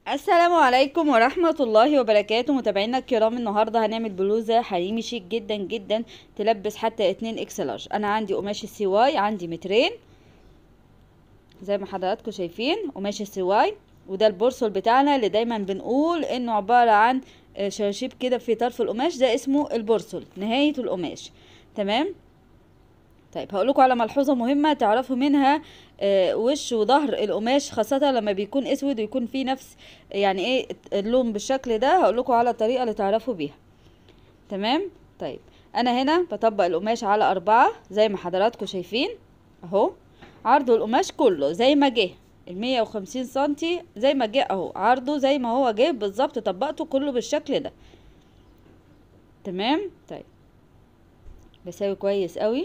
السلام عليكم ورحمة الله وبركاته متابعينا الكرام النهاردة هنعمل بلوزة حريمي شيك جدا جدا تلبس حتى اتنين اكس لارج انا عندي قماش السي واي عندي مترين زي ما حضراتكم شايفين قماش السي واي وده البورسول بتاعنا اللي دايما بنقول انه عبارة عن آه، شراشيب كده في طرف القماش ده اسمه البورسول نهاية القماش تمام طيب هقول لكم على ملحوظه مهمه تعرفوا منها آه، وش وظهر القماش خاصه لما بيكون اسود ويكون فيه نفس يعني ايه اللون بالشكل ده هقول لكم على الطريقه اللي تعرفوا بيها تمام طيب انا هنا بطبق القماش على أربعة زي ما حضراتكم شايفين اهو عرض القماش كله زي ما جه المية وخمسين سنتي زي ما جه اهو عرضه زي ما هو جه بالظبط طبقته كله بالشكل ده تمام طيب بساوي كويس قوي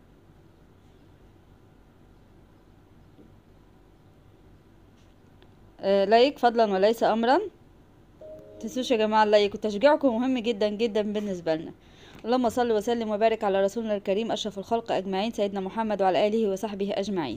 آه، لايك فضلا وليس امرا تنسوش يا جماعه اللايك وتشجيعكم مهم جدا جدا بالنسبه لنا اللهم صل وسلم وبارك على رسولنا الكريم اشرف الخلق اجمعين سيدنا محمد وعلى اله وصحبه اجمعين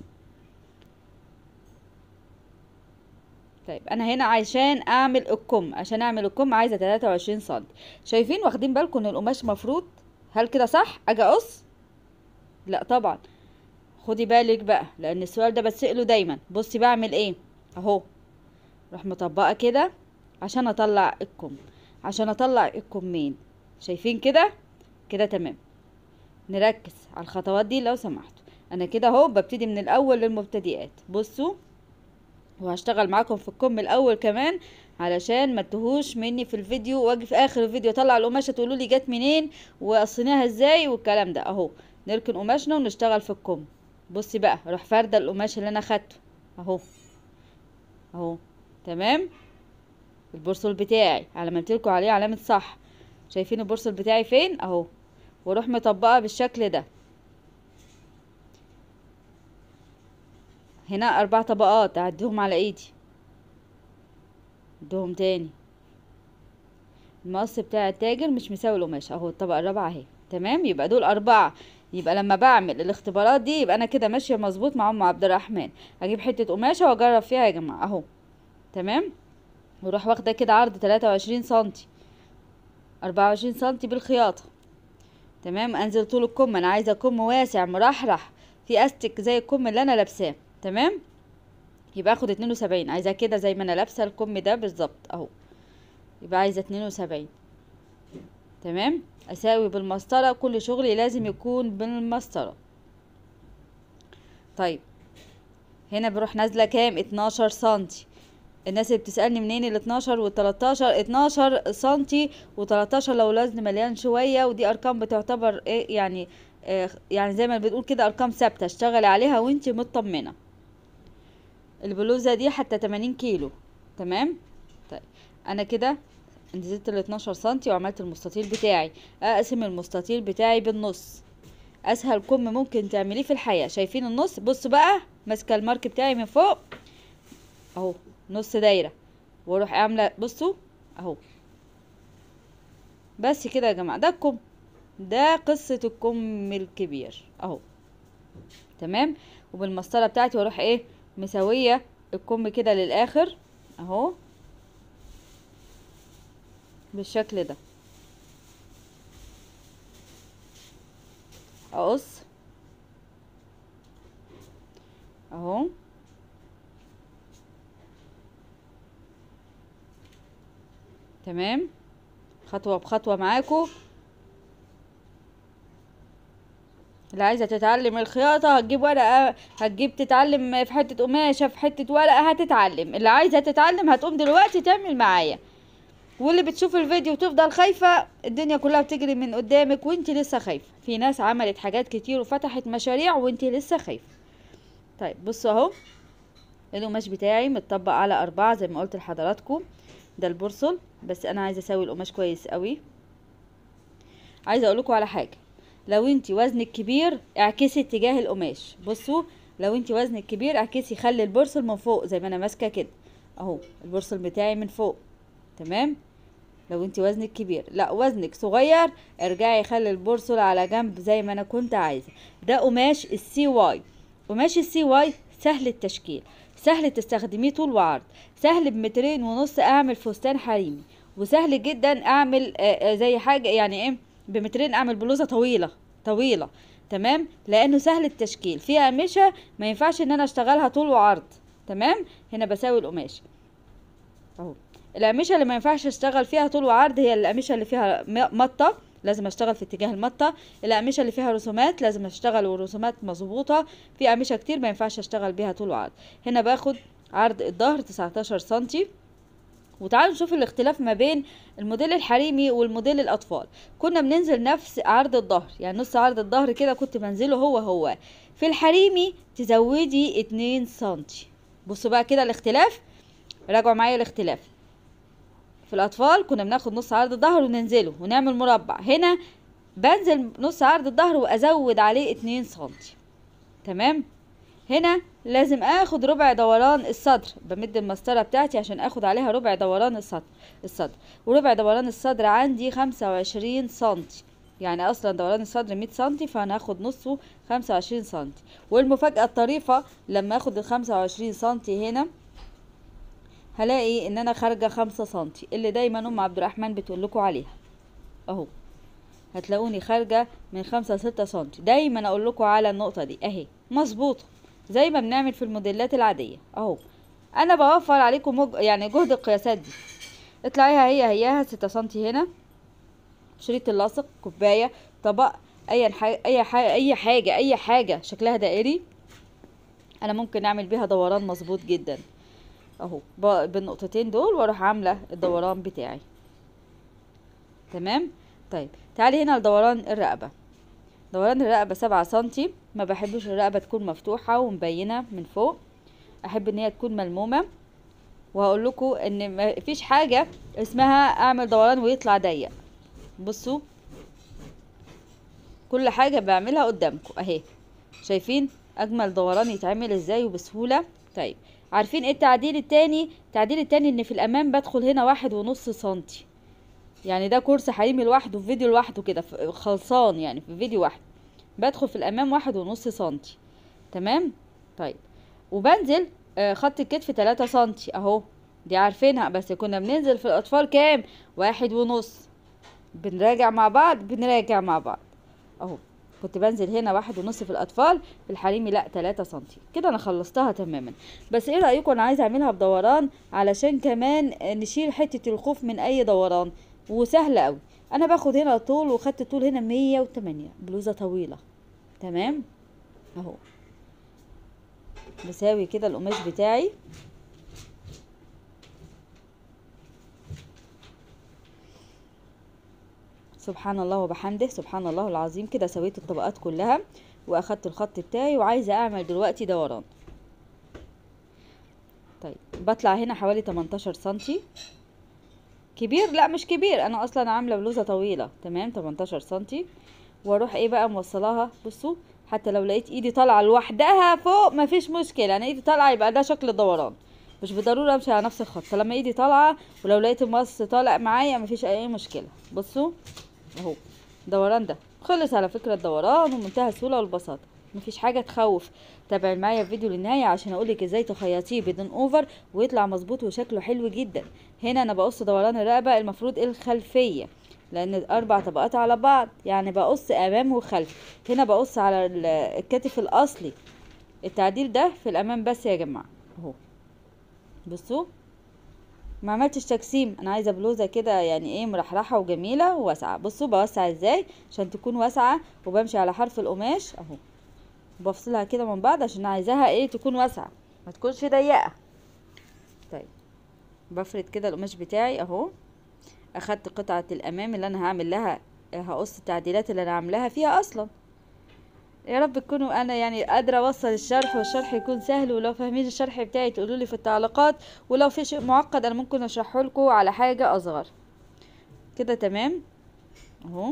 طيب انا هنا عشان اعمل الكم عشان اعمل الكم عايزه 23 سم شايفين واخدين بالكم ان القماش مفروض هل كده صح اجي اقص لا طبعا خدي بالك بقى لان السؤال ده بتسأله دايما بصي بعمل ايه اهو راح مطبقه كده عشان اطلع الكم عشان اطلع الكمين شايفين كده كده تمام نركز على الخطوات دي لو سمحتوا انا كده اهو ببتدي من الاول للمبتدئات بصوا وهشتغل معاكم في الكم الاول كمان علشان ما تهوش مني في الفيديو واجي في اخر الفيديو اطلع القماشه تقولوا لي جت منين وقصيناها ازاي والكلام ده اهو نركن قماشنا ونشتغل في الكم بصي بقى اروح فارده القماش اللي انا خدته اهو اهو تمام البورصل بتاعي علمتلكوا عليه علامة صح شايفين البورصل بتاعي فين اهو واروح مطبقة بالشكل ده هنا اربع طبقات اعدهم على ايدي ادهم تاني المقص بتاع التاجر مش مساوي القماش اهو الطبقة الرابعة اهي تمام يبقى دول اربعة يبقى لما بعمل الاختبارات دي يبقى انا كده ماشية مظبوط مع ام عبد الرحمن اجيب حتة قماشة واجرب فيها يا جماعة اهو تمام واروح واخده كده عرض 23 سنتي 24 سنتي بالخياطه تمام انزل طول الكم انا عايزه كم واسع مرحرح في استك زي الكم اللي انا لابساه تمام يبقى اخد 72 عايزاه كده زي ما انا لابسه الكم ده بالظبط اهو يبقى عايزه 72 تمام اساوي بالمسطره كل شغلي لازم يكون بالمسطره طيب هنا بروح نازله كام 12 سنتي الناس اللي بتسألني منين ال 12 وال 13 12 سنتي و 13 لو الوزن مليان شوية ودي أرقام بتعتبر إيه يعني آه يعني زي ما بنقول كده أرقام ثابتة اشتغلي عليها وانتي مطمنة البلوزة دي حتى 80 كيلو تمام طيب أنا كده نزلت ال 12 سنتي وعملت المستطيل بتاعي أقسم المستطيل بتاعي بالنص أسهل كم ممكن تعمليه في الحياة شايفين النص بصوا بقى ماسكة المارك بتاعي من فوق اهو نص دايره واروح عامله بصوا اهو بس كده يا جماعه ده الكم ده قصه الكم الكبير اهو تمام وبالمسطره بتاعتي واروح ايه مسويه الكم كده للاخر اهو بالشكل ده اقص اهو تمام خطوة بخطوة معاكم اللي عايزة تتعلم الخياطة هتجيب ورقة هتجيب تتعلم في حتة قماشة في حتة ورقة هتتعلم اللي عايزة تتعلم هتقوم دلوقتي تعمل معايا واللي بتشوف الفيديو وتفضل خايفة الدنيا كلها بتجري من قدامك وانت لسه خايفة في ناس عملت حاجات كتير وفتحت مشاريع وانت لسه خايفة طيب بصوا اهو القماش بتاعي متطبق على أربعة زي ما قلت لحضراتكم ده البورصل بس انا عايزه اسوي القماش كويس قوي عايزه اقول لكم على حاجه لو انت وزنك كبير اعكسي اتجاه القماش بصوا لو انت وزنك كبير اعكسي خلي البورصل من فوق زي ما انا ماسكه كده اهو البورصل بتاعي من فوق تمام لو انت وزنك كبير لا وزنك صغير ارجعي خلي البورصل على جنب زي ما انا كنت عايزه ده قماش السي واي قماش السي واي سهل التشكيل سهل تستخدميه طول وعرض سهل بمترين ونص اعمل فستان حريمي وسهل جدا اعمل آه، آه، زي حاجه يعني ايه بمترين اعمل بلوزه طويله طويله تمام لانه سهل التشكيل فيها قماشه ما ينفعش ان انا اشتغلها طول وعرض تمام هنا بساوي القماش اهو القماشه اللي ما ينفعش اشتغل فيها طول وعرض هي القماشه اللي فيها م- مطه لازم اشتغل في اتجاه المطه القماشه اللي فيها رسومات لازم اشتغل والرسومات مظبوطه في قماشه كتير ما ينفعش اشتغل بيها طول وعرض هنا باخد عرض الظهر 19 سنتي وتعالوا نشوف الاختلاف ما بين الموديل الحريمي والموديل الاطفال كنا بننزل نفس عرض الظهر يعني نص عرض الظهر كده كنت بنزله هو هو في الحريمي تزودي 2 سنتي بصوا بقى كده الاختلاف راجعوا معايا الاختلاف في الاطفال كنا بناخد نص عرض الظهر وننزله ونعمل مربع هنا بنزل نص عرض الظهر وازود عليه 2 سنتي تمام هنا لازم اخد ربع دوران الصدر بمد المسطره بتاعتي عشان اخد عليها ربع دوران الصدر الصدر وربع دوران الصدر عندي خمسة وعشرين سنتي يعني اصلا دوران الصدر 100 سنتي فانا هاخد نصه 25 سنتي والمفاجاه الطريفه لما اخد ال 25 سنتي هنا هلاقي ان انا خارجه 5 سنتي اللي دايما ام عبد الرحمن بتقول لكم عليها اهو هتلاقوني خارجه من 5 6 سنتي دايما اقول لكم على النقطه دي اهي مظبوطه زي ما بنعمل في الموديلات العاديه اهو انا بوفر عليكم مج... يعني جهد القياسات دي اطلعيها هي هياها 6 سنتي هنا شريط اللاصق كوبايه طبق اي حاجه اي حاجه اي حاجه اي حاجه شكلها دائري انا ممكن اعمل بيها دوران مظبوط جدا اهو ب- بالنقطتين دول واروح عامله الدوران بتاعي تمام طيب تعالي هنا لدوران الرقبه دوران الرقبه سبعة سنتي ما بحبش الرقبه تكون مفتوحه ومبينه من فوق احب ان هي تكون ملمومه وهقول لكم ان ما فيش حاجه اسمها اعمل دوران ويطلع ضيق بصوا كل حاجه بعملها قدامكم اهي شايفين اجمل دوران يتعمل ازاي وبسهوله طيب عارفين ايه التعديل التاني التعديل التاني ان في الامام بدخل هنا واحد ونص سنتي يعني ده كورس حريمي لوحده في فيديو لوحده كده في- خلصان يعني في فيديو واحد بدخل في الامام واحد ونص سنتي تمام طيب وبنزل آه، خط الكتف تلاتة سنتي اهو دي عارفينها بس كنا بننزل في الاطفال كام واحد ونص بنراجع مع بعض بنراجع مع بعض اهو كنت بنزل هنا واحد ونص في الاطفال في الحريمي لا تلاتة سنتي كده انا خلصتها تماما بس ايه رايكم انا عايزه اعملها بدوران علشان كمان نشيل حته الخوف من اي دوران وسهله قوي انا باخد هنا طول وخدت طول هنا مية وتمانية بلوزه طويله تمام اهو بساوي كده القماش بتاعي سبحان الله وبحمده سبحان الله العظيم كده سويت الطبقات كلها واخدت الخط بتاعي وعايزه اعمل دلوقتي دوران طيب بطلع هنا حوالي 18 سنتي كبير لا مش كبير انا اصلا عامله بلوزه طويله تمام 18 سنتي واروح ايه بقى موصلاها بصوا حتى لو لقيت ايدي طالعه لوحدها فوق مفيش مشكله انا ايدي طالعه يبقى ده شكل دوران مش بالضروره امشي على نفس الخط فلما ايدي طالعه ولو لقيت المقص طالع معايا مفيش اي مشكله بصوا اهو دوران ده خلص على فكره الدوران ومنتهى السهوله والبساطه مفيش حاجه تخوف تابع معايا الفيديو للنهايه عشان اقولك ازاي تخيطيه بدون اوفر ويطلع مظبوط وشكله حلو جدا هنا انا بقص دوران الرقبه المفروض الخلفيه لان اربع طبقات على بعض يعني بقص امام وخلف هنا بقص على ال- الكتف الاصلي التعديل ده في الامام بس يا جماعه اهو بصوا ما عملتش تجسيم انا عايزه بلوزه كده يعني ايه مرحرحه وجميله وواسعه بصوا بوسع ازاي عشان تكون واسعه وبمشي على حرف القماش اهو بفصلها كده من بعض عشان عايزاها ايه تكون واسعه ما تكونش ضيقه طيب بفرد كده القماش بتاعي اهو اخدت قطعه الامام اللي انا هعمل لها هقص التعديلات اللي انا عاملاها فيها اصلا يا رب تكونوا انا يعني قادره اوصل الشرح والشرح يكون سهل ولو فاهمين الشرح بتاعي تقولوا لي في التعليقات ولو في شيء معقد انا ممكن اشرحه لكم على حاجه اصغر كده تمام اهو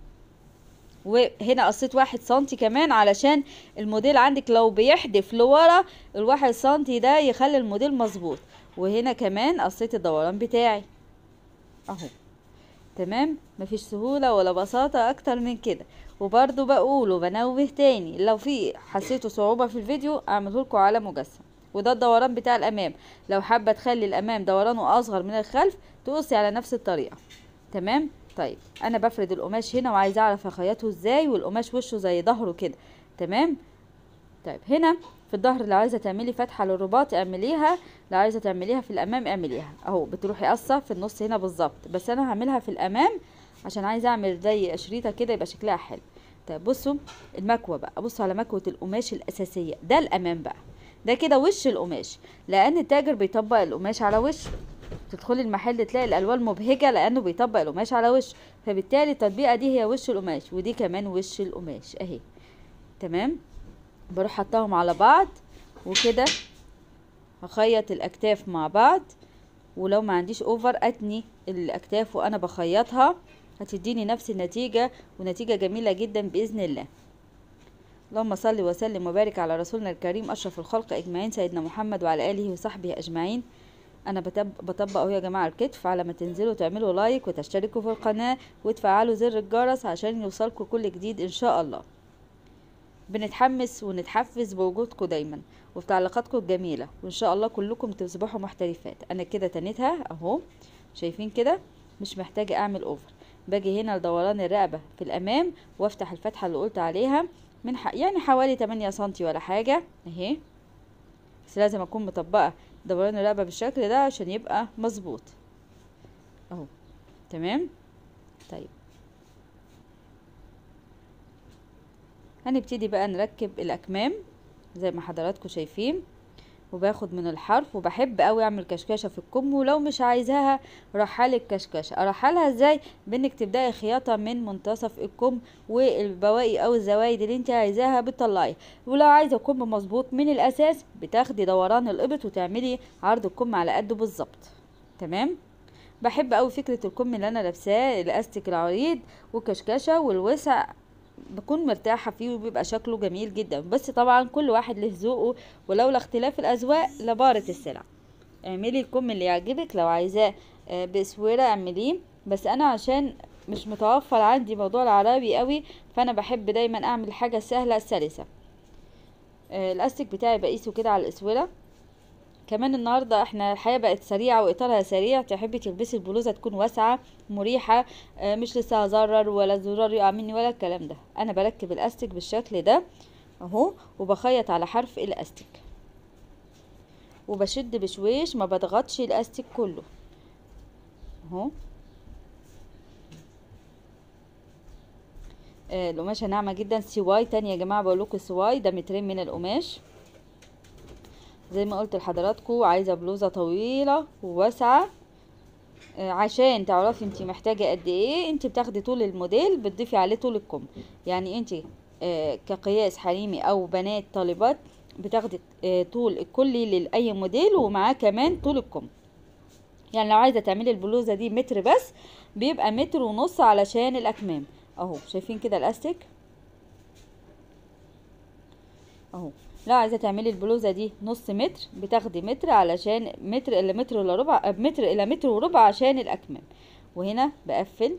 وهنا قصيت واحد سنتي كمان علشان الموديل عندك لو بيحدف لورا الواحد سنتي ده يخلي الموديل مظبوط وهنا كمان قصيت الدوران بتاعي اهو تمام مفيش سهولة ولا بساطة اكتر من كده وبرضو بقول وبنوه تاني لو في حسيتوا صعوبة في الفيديو اعمله لكم على مجسم وده الدوران بتاع الامام لو حابه تخلي الامام دورانه اصغر من الخلف تقصي على نفس الطريقه تمام طيب انا بفرد القماش هنا وعايزه اعرف اخيطه ازاي والقماش وشه زي ظهره كده تمام طيب هنا في الظهر لو عايزه تعملي فتحه للرباط اعمليها لو عايزه تعمليها في الامام اعمليها اهو بتروحي قصه في النص هنا بالظبط بس انا هعملها في الامام عشان عايزه اعمل زي شريطه كده يبقى شكلها حلو طيب بصوا المكوه بقى بصوا على مكوه القماش الاساسيه ده الامام بقى ده كده وش القماش لان التاجر بيطبق القماش على وشه تدخلي المحل تلاقي الالوان مبهجه لانه بيطبق القماش على وش فبالتالي التطبيقه دي هي وش القماش ودي كمان وش القماش اهي تمام بروح حطاهم على بعض وكده هخيط الاكتاف مع بعض ولو ما عنديش اوفر اتني الاكتاف وانا بخيطها هتديني نفس النتيجة ونتيجة جميلة جدا بإذن الله اللهم صل وسلم وبارك على رسولنا الكريم أشرف الخلق أجمعين سيدنا محمد وعلى آله وصحبه أجمعين أنا بطب بطبق أهو يا جماعة الكتف على ما تنزلوا تعملوا لايك وتشتركوا في القناة وتفعلوا زر الجرس عشان يوصلكوا كل جديد إن شاء الله بنتحمس ونتحفز بوجودكم دايما وفي تعليقاتكم الجميلة وإن شاء الله كلكم تصبحوا محترفات أنا كده تنيتها أهو شايفين كده مش محتاجة أعمل أوفر باجي هنا لدوران الرقبة في الأمام وافتح الفتحة اللي قلت عليها من ح... يعني حوالي 8 سنتي ولا حاجة اهي بس لازم أكون مطبقة دوران الرقبة بالشكل ده عشان يبقى مظبوط اهو تمام طيب هنبتدي بقى نركب الأكمام زي ما حضراتكم شايفين وباخد من الحرف وبحب قوي اعمل كشكشه في الكم ولو مش عايزاها رحال الكشكشه ارحلها ازاي بانك تبداي خياطه من منتصف الكم والبواقي او الزوايد اللي انت عايزاها بتطلعي ولو عايزه كم مظبوط من الاساس بتاخدي دوران الابط وتعملي عرض الكم على قده بالظبط تمام بحب قوي فكره الكم اللي انا لابساه الاستيك العريض والكشكشه والوسع بكون مرتاحة فيه وبيبقى شكله جميل جدا بس طبعا كل واحد له ذوقه ولولا اختلاف الأذواق لبارت السلع اعملي الكم اللي يعجبك لو عايزاه آه، باسوره اعمليه بس انا عشان مش متوفر عندي موضوع العربي قوي فانا بحب دايما اعمل حاجة سهلة سلسة آه، الاستيك بتاعي بقيسه كده على الاسوره كمان النهارده احنا الحياه بقت سريعه واطارها سريع تحبي تلبسي البلوزه تكون واسعه مريحه اه مش لسه هزرر ولا زرار يقع مني ولا الكلام ده انا بركب الاستيك بالشكل ده اهو وبخيط على حرف الاستيك وبشد بشويش ما بضغطش الاستيك كله اهو آه القماشه ناعمه جدا سواي تاني يا جماعه بقول لكم سواي ده مترين من القماش زي ما قلت لحضراتكم عايزه بلوزه طويله وواسعه آه، عشان تعرفي انت محتاجه قد ايه انت بتاخدي طول الموديل بتضيفي عليه طول الكم يعني انت آه، كقياس حريمي او بنات طالبات بتاخدي آه، طول الكلي لاي موديل ومعاه كمان طول الكم يعني لو عايزه تعملي البلوزه دي متر بس بيبقى متر ونص علشان الاكمام اهو شايفين كده الاستيك اهو لو عايزه تعملي البلوزه دي نص متر بتاخدي متر علشان متر الى متر الا ربع متر الى متر وربع عشان الاكمام وهنا بقفل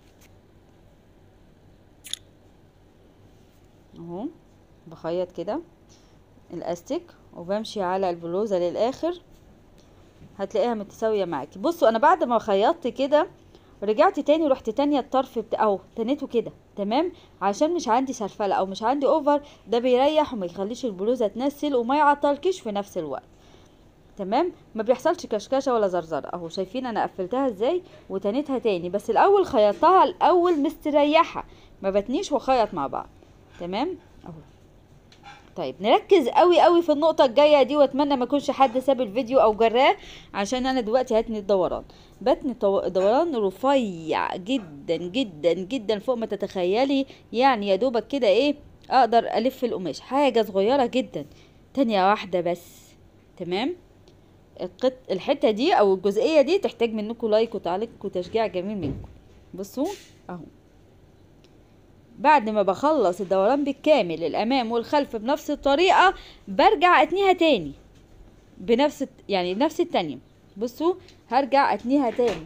اهو بخيط كده الاستيك وبمشي على البلوزه للاخر هتلاقيها متساويه معاكي بصوا انا بعد ما خيطت كده رجعت تاني رحت تانية الطرف بتاع اهو تنيته كده تمام عشان مش عندي سرفله او مش عندي اوفر ده بيريح وما يخليش البلوزه تنسل وما يعطلكش في نفس الوقت تمام ما بيحصلش كشكشه ولا زرزره اهو شايفين انا قفلتها ازاي وتنيتها تاني بس الاول خيطتها الاول مستريحه ما بتنيش وخيط مع بعض تمام اهو طيب نركز قوي قوي في النقطة الجاية دي واتمنى ما يكونش حد ساب الفيديو او جراه عشان انا دلوقتي هتني الدوران بتني الطو- الدوران رفيع جدا جدا جدا فوق ما تتخيلي يعني يا دوبك كده ايه اقدر الف القماش حاجة صغيرة جدا تانية واحدة بس تمام القط... الحتة دي او الجزئية دي تحتاج منكم لايك وتعليق وتشجيع جميل منكم بصوا اهو بعد ما بخلص الدوران بالكامل الامام والخلف بنفس الطريقه برجع اتنيها تاني بنفس الت- يعني بنفس التانية بصوا هرجع اتنيها تاني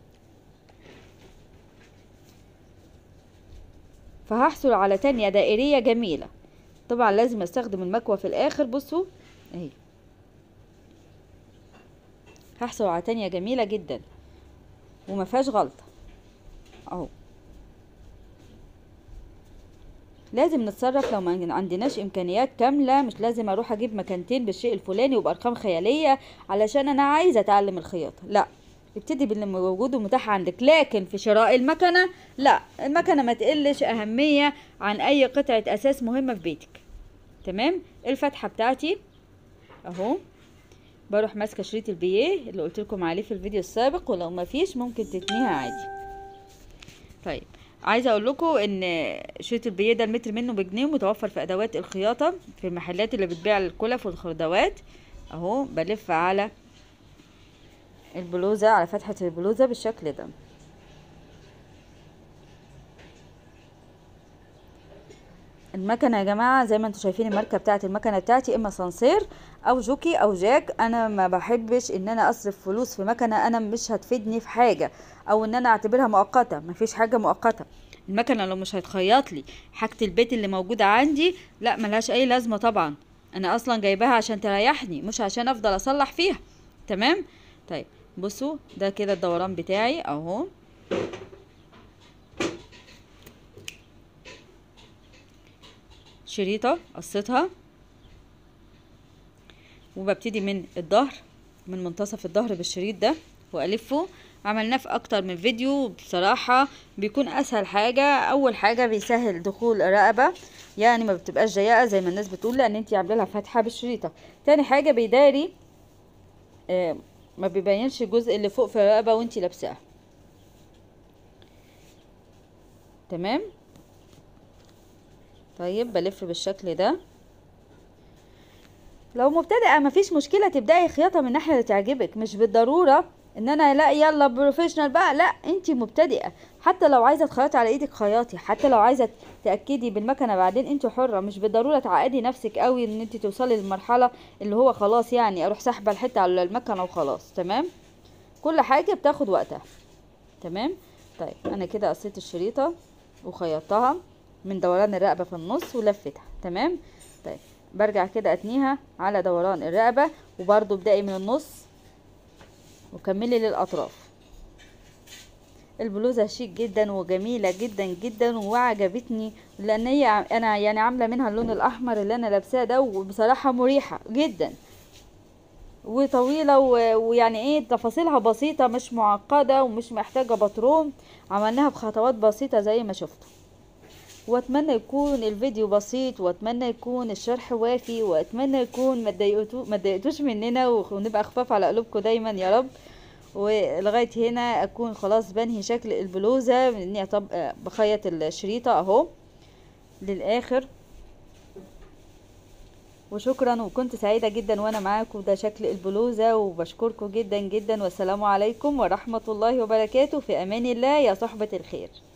فهحصل على تانية دائرية جميلة طبعا لازم استخدم المكوى في الاخر بصوا اهي هحصل على تانية جميلة جدا وما فيهاش غلطة اهو لازم نتصرف لو ما عندناش امكانيات كاملة مش لازم اروح اجيب مكانتين بالشيء الفلاني وبارقام خيالية علشان انا عايزة اتعلم الخياطة لا ابتدي باللي موجود ومتاح عندك لكن في شراء المكنة لا المكنة ما تقلش اهمية عن اي قطعة اساس مهمة في بيتك تمام الفتحة بتاعتي اهو بروح ماسكة شريط البيه اللي قلت لكم عليه في الفيديو السابق ولو ما فيش ممكن تتنيها عادي طيب عايزه اقول لكم ان شريط البيه ده المتر منه بجنيه ومتوفر في ادوات الخياطه في المحلات اللي بتبيع الكلف والخردوات اهو بلف على البلوزه على فتحه البلوزه بالشكل ده المكنه يا جماعه زي ما انتم شايفين الماركه بتاعه المكنه بتاعتي اما سانسير او جوكي او جاك انا ما بحبش ان انا اصرف فلوس في مكنه انا مش هتفيدني في حاجه او ان انا اعتبرها مؤقته مفيش حاجه مؤقته المكنه لو مش هتخيط لي حاجه البيت اللي موجوده عندي لا ملهاش اي لازمه طبعا انا اصلا جايباها عشان تريحني مش عشان افضل اصلح فيها تمام طيب بصوا ده كده الدوران بتاعي اهو شريطة قصتها وببتدي من الظهر من منتصف الظهر بالشريط ده والفه عملناه في اكتر من فيديو بصراحة بيكون اسهل حاجة اول حاجة بيسهل دخول الرقبة يعني ما بتبقاش ضيقة زي ما الناس بتقول لان انتي عامله لها فتحة بالشريطة تاني حاجة بيداري آه ما بيبينش الجزء اللي فوق في الرقبة وانتي لابساه تمام طيب بلف بالشكل ده لو مبتدئه مفيش مشكله تبداي خياطه من الناحيه اللي تعجبك مش بالضروره ان انا لا يلا بروفيشنال بقى لا انت مبتدئه حتى لو عايزه تخيطي على ايدك خياطي حتى لو عايزه تاكدي بالمكنه بعدين انت حره مش بالضروره تعقدي نفسك قوي ان انت توصلي للمرحله اللي هو خلاص يعني اروح سحبه الحته على المكنه وخلاص تمام كل حاجه بتاخد وقتها تمام طيب انا كده قصيت الشريطه وخيطتها من دوران الرقبه في النص ولفتها تمام طيب برجع كده اتنيها على دوران الرقبه وبرضو ابدأي من النص وكملي للاطراف البلوزه شيك جدا وجميله جدا جدا وعجبتني لان هي انا يعني عامله منها اللون الاحمر اللي انا لابساه ده وبصراحه مريحه جدا وطويله ويعني ايه تفاصيلها بسيطه مش معقده ومش محتاجه باترون عملناها بخطوات بسيطه زي ما شفتوا واتمنى يكون الفيديو بسيط واتمنى يكون الشرح وافي واتمنى يكون ما تضايقتوش مننا ونبقى خفاف على قلوبكم دايما يا رب ولغايه هنا اكون خلاص بنهي شكل البلوزه اني بخيط الشريطه اهو للاخر وشكرا وكنت سعيده جدا وانا معاكم ده شكل البلوزه وبشكركم جدا جدا والسلام عليكم ورحمه الله وبركاته في امان الله يا صحبه الخير